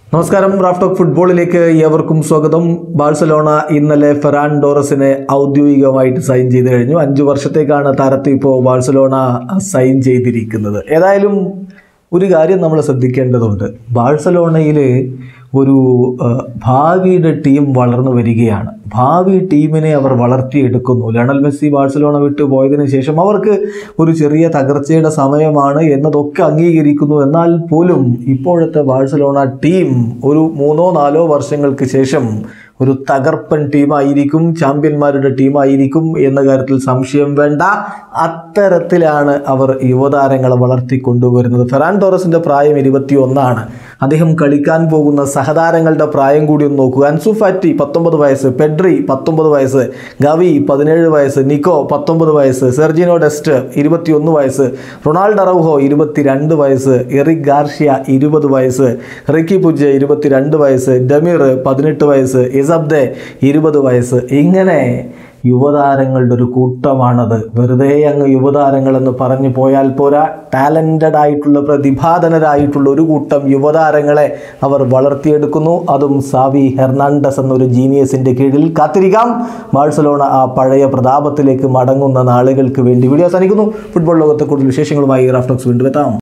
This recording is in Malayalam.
നമസ്കാരം റാഫ്റ്റോക്ക് ഫുട്ബോളിലേക്ക് ഏവർക്കും സ്വാഗതം ബാഴ്സലോണ ഇന്നലെ ഫെറാൻ ഡോറസിനെ ഔദ്യോഗികമായിട്ട് സൈൻ ചെയ്ത് കഴിഞ്ഞു അഞ്ചു വർഷത്തേക്കാണ് താരത്തെ ഇപ്പോൾ ബാഴ്സലോണ സൈൻ ചെയ്തിരിക്കുന്നത് ഏതായാലും ഒരു കാര്യം നമ്മൾ ശ്രദ്ധിക്കേണ്ടതുണ്ട് ബാഴ്സലോണയിൽ ഒരു ആ, ഭാവിയുടെ ടീം വളർന്നു വരികയാണ് ഭാവി ടീമിനെ അവർ വളർത്തിയെടുക്കുന്നു ലയണൽ മെസ്സി ബാഴ്സലോണ വിട്ട് പോയതിനു ശേഷം അവർക്ക് ഒരു ചെറിയ തകർച്ചയുടെ സമയമാണ് എന്നതൊക്കെ അംഗീകരിക്കുന്നു എന്നാൽ പോലും ഇപ്പോഴത്തെ ബാഴ്സലോണ ടീം ഒരു മൂന്നോ നാലോ വർഷങ്ങൾക്ക് ശേഷം ഒരു തകർപ്പൻ ടീമായിരിക്കും ചാമ്പ്യന്മാരുടെ ടീമായിരിക്കും എന്ന കാര്യത്തിൽ സംശയം വേണ്ട അത്തരത്തിലാണ് അവർ യുവതാരങ്ങളെ വളർത്തിക്കൊണ്ടുവരുന്നത് ഫെറാൻ ടോറസിന്റെ പ്രായം ഇരുപത്തി ഒന്നാണ് അദ്ദേഹം കളിക്കാൻ പോകുന്ന സഹതാരങ്ങളുടെ പ്രായം കൂടി ഒന്ന് നോക്കുക അൻസു ഫാറ്റി പത്തൊമ്പത് വയസ്സ് പെഡ്രി പത്തൊമ്പത് വയസ്സ് ഗവി പതിനേഴ് വയസ്സ് നിക്കോ പത്തൊമ്പത് വയസ്സ് സെർജിനോ ഡെസ്റ്റ് ഇരുപത്തിയൊന്ന് വയസ്സ് റൊണാൾഡ് അറൗഹോ ഇരുപത്തിരണ്ട് വയസ്സ് എറിക് ഗാർഷ്യ ഇരുപത് വയസ്സ് റിക്കി പുജ് ഇരുപത്തിരണ്ട് വയസ്സ് ഡമീർ പതിനെട്ട് വയസ്സ് ഇസബ്ദെ ഇരുപത് വയസ്സ് ഇങ്ങനെ യുവതാരങ്ങളുടെ ഒരു കൂട്ടമാണത് വെറുതെ അങ്ങ് യുവതാരങ്ങൾ എന്ന് പറഞ്ഞു പോയാൽ പോരാ ടാലൻറ്റഡ് ആയിട്ടുള്ള പ്രതിഭാധനരായിട്ടുള്ള ഒരു കൂട്ടം യുവതാരങ്ങളെ അവർ വളർത്തിയെടുക്കുന്നു അതും സാവി ഹെർണാണ്ടസ് എന്നൊരു ജീനിയസിൻ്റെ കീഴിൽ കാത്തിരിക്കാം ബാഴ്സലോണ ആ പഴയ പ്രതാപത്തിലേക്ക് മടങ്ങുന്ന നാളുകൾക്ക് വേണ്ടി വീഡിയോ അവസാനിക്കുന്നു ഫുട്ബോൾ ലോകത്തെ കൂടുതൽ വിശേഷങ്ങളുമായി റാഫ്റ്റോക്സ് വീണ്ടും എത്താം